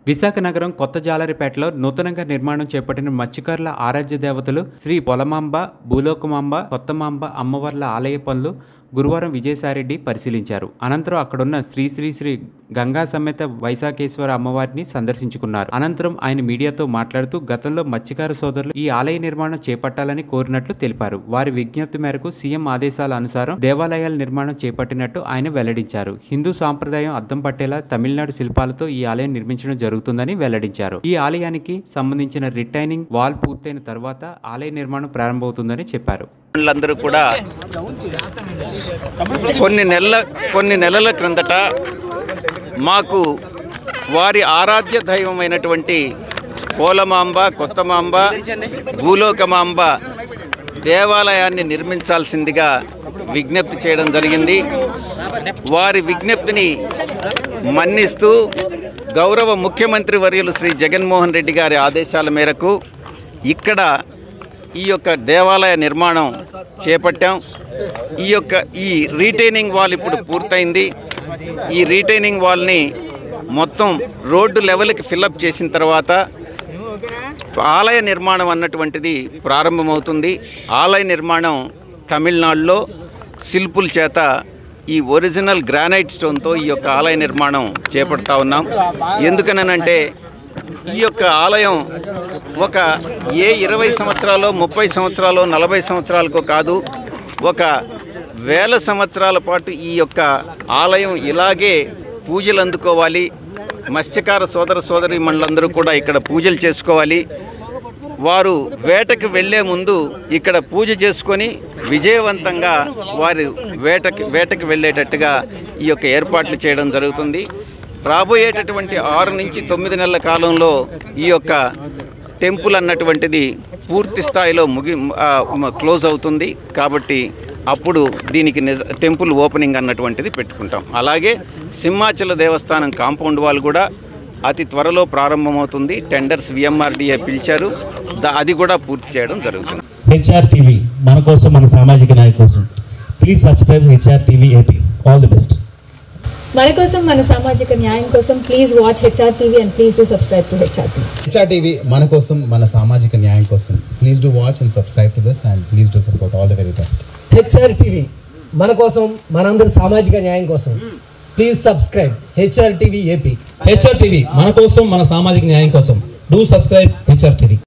విశాఖ నగరం కొత్త జాలరిపేటలో నూతనంగా నిర్మాణం చేపట్టిన మత్స్యకారుల ఆరాధ్య దేవతలు శ్రీ పొలమాంబ భూలోకమాంబ కొత్తమాంబ అమ్మవార్ల ఆలయ పనులు గురువారం విజయసాయిరెడ్డి పరిశీలించారు అనంతరం అక్కడున్న శ్రీ శ్రీ శ్రీ గంగా సమేత వైశాఖేశ్వర అమ్మవారిని సందర్శించుకున్నారు అనంతరం ఆయన మీడియాతో మాట్లాడుతూ గతంలో మత్స్యకార సోదరులు ఈ ఆలయ నిర్మాణం చేపట్టాలని కోరినట్లు తెలిపారు వారి విజ్ఞప్తి మేరకు సీఎం ఆదేశాల అనుసారం దేవాలయాల నిర్మాణం చేపట్టినట్టు ఆయన వెల్లడించారు హిందూ సాంప్రదాయం అద్దం పట్టేలా తమిళనాడు శిల్పాలతో ఈ ఆలయం నిర్మించడం జరుగుతుందని వెల్లడించారు ఈ ఆలయానికి సంబంధించిన రిటైనింగ్ వాల్ పూర్తయిన తర్వాత ఆలయ నిర్మాణం ప్రారంభమవుతుందని చెప్పారు వాళ్ళందరూ కూడా కొన్ని నెలల కొన్ని నెలల క్రిందట మాకు వారి ఆరాధ్య దైవమైనటువంటి పోలమాంబ కొత్తమాంబ భూలోకమాంబ దేవాలయాన్ని నిర్మించాల్సిందిగా విజ్ఞప్తి చేయడం జరిగింది వారి విజ్ఞప్తిని మన్నిస్తూ గౌరవ ముఖ్యమంత్రి వర్యులు శ్రీ జగన్మోహన్ రెడ్డి గారి ఆదేశాల మేరకు ఇక్కడ ఈ యొక్క దేవాలయ నిర్మాణం చేపట్టాం ఈ యొక్క ఈ రీటైనింగ్ వాల్ ఇప్పుడు పూర్తయింది ఈ రీటైనింగ్ వాల్ని మొత్తం రోడ్డు లెవెల్కి ఫిల్అప్ చేసిన తర్వాత ఆలయ నిర్మాణం అన్నటువంటిది ప్రారంభమవుతుంది ఆలయ నిర్మాణం తమిళనాడులో శిల్పుల చేత ఈ ఒరిజినల్ గ్రానైట్ స్టోన్తో ఈ యొక్క ఆలయ నిర్మాణం చేపడతా ఉన్నాం ఎందుకనంటే ఈ యొక్క ఆలయం ఒక ఏ ఇరవై సంవత్సరాలు ముప్పై సంవత్సరాలు నలభై సంవత్సరాలకో కాదు ఒక వేల సంవత్సరాల పాటు ఈ యొక్క ఆలయం ఇలాగే పూజలు అందుకోవాలి మత్స్యకార సోదర సోదరి మండలందరూ కూడా ఇక్కడ పూజలు చేసుకోవాలి వారు వేటకు వెళ్ళే ముందు ఇక్కడ పూజ చేసుకొని విజయవంతంగా వారు వేటకి వేటకు వెళ్ళేటట్టుగా ఈ యొక్క ఏర్పాట్లు చేయడం జరుగుతుంది రాబోయేటటువంటి ఆరు నుంచి తొమ్మిది నెలల కాలంలో ఈ యొక్క టెంపుల్ అన్నటువంటిది పూర్తి స్థాయిలో ముగి ఆ, మ- క్లోజ్ అవుతుంది కాబట్టి అప్పుడు దీనికి నిజ టెంపుల్ ఓపెనింగ్ అన్నటువంటిది పెట్టుకుంటాం అలాగే సింహాచల దేవస్థానం కాంపౌండ్ వాళ్ళు కూడా అతి త్వరలో ప్రారంభమవుతుంది టెండర్స్ విఎంఆర్డీఏ పిలిచారు దా- అది కూడా పూర్తి చేయడం జరుగుతుంది హెచ్ఆర్ టీవీ మన కోసం మన సామాజిక నాయ కోసం please subscribe HR TV AP all the best మన కోసం మన సామాజిక న్యాయం కోసం please watch HR TV and please do subscribe to HR TV HR TV మన కోసం మన సామాజిక న్యాయం కోసం please do watch and subscribe to this and please do support all the very best HR TV మన కోసం మనందరి సామాజిక న్యాయం కోసం please subscribe HR TV AP HR TV మన కోసం మన సామాజిక న్యాయం కోసం డూ సబ్స్క్రైబ్ హెచ్ఆర్ టీవీ